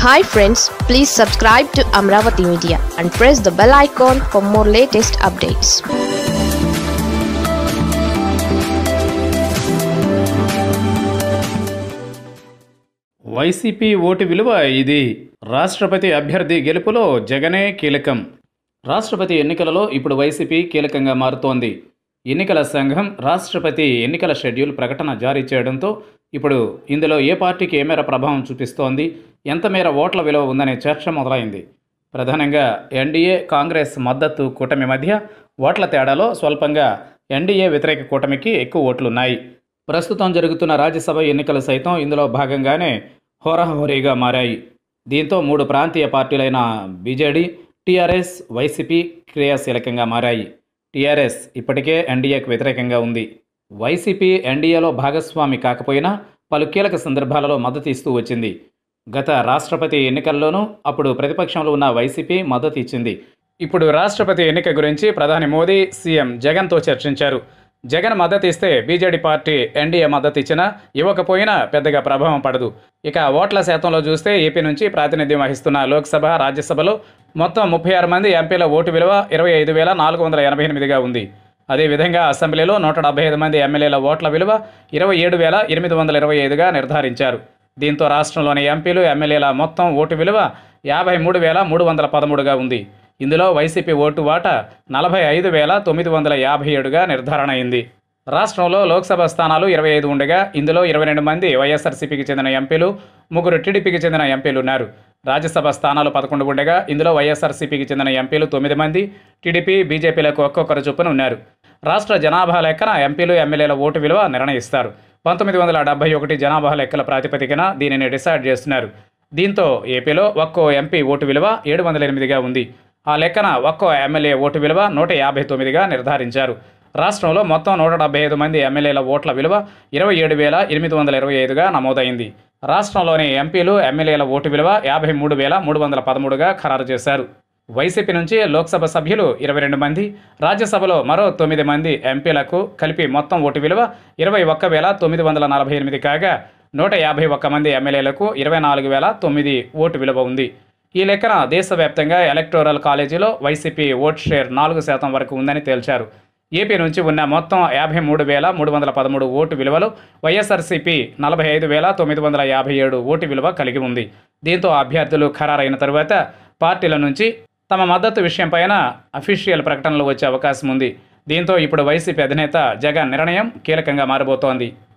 hi friends please subscribe to Amaravati media and press the bell icon for more latest updates YCP vote విలువ ఇది రాష్ట్రపతి అభ్యర్థి గెలుపులో జగనే కీలకం రాష్ట్రపతి ఎన్నికలలో ఇప్పుడు వైసీపీ కీలకంగా మారుతోంది ఎన్నికల సంఘం రాష్ట్రపతి ఎన్నికల షెడ్యూల్ ప్రకటన జారీ చేయడంతో ఇప్పుడు ఇందులో ఏ పార్టీకి ఏ మేర ప్రభావం చూపిస్తోంది ఎంత మేర ఓట్ల విలువ ఉందనే చర్చ మొదలైంది ప్రధానంగా ఎన్డీఏ కాంగ్రెస్ మద్దతు కూటమి మధ్య ఓట్ల తేడాలో స్వల్పంగా ఎన్డీఏ వ్యతిరేక కూటమికి ఎక్కువ ఓట్లున్నాయి ప్రస్తుతం జరుగుతున్న రాజ్యసభ ఎన్నికలు సైతం ఇందులో భాగంగానే హోరాహోరీగా మారాయి దీంతో మూడు ప్రాంతీయ పార్టీలైన బీజేడీ టీఆర్ఎస్ వైసీపీ క్రియాశీలకంగా మారాయి టీఆర్ఎస్ ఇప్పటికే ఎన్డీఏకు వ్యతిరేకంగా ఉంది వైసీపీ ఎన్డీఏలో భాగస్వామి కాకపోయినా పలు కీలక సందర్భాలలో మద్దతు ఇస్తూ వచ్చింది గత రాష్ట్రపతి ఎన్నికల్లోనూ అప్పుడు ప్రతిపక్షంలో ఉన్న వైసీపీ మద్దతు ఇచ్చింది ఇప్పుడు రాష్ట్రపతి ఎన్నిక గురించి ప్రధాని మోదీ సీఎం జగన్తో చర్చించారు జగన్ మద్దతు ఇస్తే బీజేడీ పార్టీ ఎన్డీఏ మద్దతు ఇచ్చినా ఇవ్వకపోయినా పెద్దగా ప్రభావం పడదు ఇక ఓట్ల శాతంలో చూస్తే ఏపీ నుంచి ప్రాతినిధ్యం వహిస్తున్న లోక్సభ రాజ్యసభలో మొత్తం ముప్పై ఆరు మంది ఎంపీల ఓటు విలువ ఇరవై ఐదు వేల నాలుగు వందల ఎనభై ఎనిమిదిగా ఉంది అదేవిధంగా అసెంబ్లీలో నూట డెబ్బై ఐదు మంది ఎమ్మెల్యేల ఓట్ల విలువ ఇరవై ఏడు వేల ఎనిమిది వందల ఇరవై ఐదుగా నిర్ధారించారు దీంతో రాష్ట్రంలోని ఎంపీలు ఎమ్మెల్యేల మొత్తం ఓటు విలువ యాభై మూడు వేల మూడు వందల పదమూడుగా ఉంది ఇందులో వైసీపీ ఓటు వాటా నలభై ఐదు వేల తొమ్మిది వందల యాభై ఏడుగా నిర్ధారణ అయింది రాష్ట్రంలో లోక్సభ స్థానాలు ఇరవై ఐదు ఉండగా ఇందులో ఇరవై రెండు మంది వైఎస్ఆర్సీపీకి చెందిన ఎంపీలు ముగ్గురు టీడీపీకి చెందిన ఎంపీలు ఉన్నారు రాజ్యసభ స్థానాలు పదకొండు ఉండగా ఇందులో వైఎస్ఆర్సీపీకి చెందిన ఎంపీలు తొమ్మిది మంది టీడీపీ బీజేపీలకు ఒక్కొక్కరు చొప్పున ఉన్నారు రాష్ట్ర జనాభా లెక్కన ఎంపీలు ఎమ్మెల్యేల ఓటు విలువ నిర్ణయిస్తారు పంతొమ్మిది వందల డెబ్బై ఒకటి జనాభా లెక్కల ప్రాతిపదికన దీనిని డిసైడ్ చేస్తున్నారు దీంతో ఏపీలో ఒక్కో ఎంపీ ఓటు విలువ ఏడు వందల ఎనిమిదిగా ఉంది ఆ లెక్కన ఒక్కో ఎమ్మెల్యే ఓటు విలువ నూట యాభై తొమ్మిదిగా నిర్ధారించారు రాష్ట్రంలో మొత్తం నూట డెబ్బై ఐదు మంది ఎమ్మెల్యేల ఓట్ల విలువ ఇరవై ఏడు వేల ఎనిమిది వందల ఇరవై ఐదుగా నమోదైంది రాష్ట్రంలోని ఎంపీలు ఎమ్మెల్యేల ఓటు విలువ యాభై మూడు వేల మూడు వందల పదమూడుగా ఖరారు చేశారు వైసీపీ నుంచి లోక్సభ సభ్యులు ఇరవై రెండు మంది రాజ్యసభలో మరో తొమ్మిది మంది ఎంపీలకు కలిపి మొత్తం ఓటు విలువ ఇరవై ఒక్క వేల తొమ్మిది వందల నలభై ఎనిమిది కాగా నూట యాభై ఒక్క మంది ఎమ్మెల్యేలకు ఇరవై నాలుగు వేల తొమ్మిది ఓటు విలువ ఉంది ఈ లెక్కన దేశవ్యాప్తంగా ఎలక్టోరల్ కాలేజీలో వైసీపీ ఓట్ షేర్ నాలుగు శాతం వరకు ఉందని తేల్చారు ఏపీ నుంచి ఉన్న మొత్తం యాభై మూడు వేల మూడు వందల పదమూడు ఓటు విలువలు వైఎస్ఆర్సీపీ నలభై ఐదు వేల తొమ్మిది వందల యాభై ఏడు ఓటు విలువ కలిగి ఉంది దీంతో అభ్యర్థులు ఖరారైన తరువాత పార్టీల నుంచి తమ మద్దతు విషయంపైన అఫీషియల్ ప్రకటనలు వచ్చే అవకాశం ఉంది దీంతో ఇప్పుడు వైసీపీ అధినేత జగన్ నిర్ణయం కీలకంగా మారబోతోంది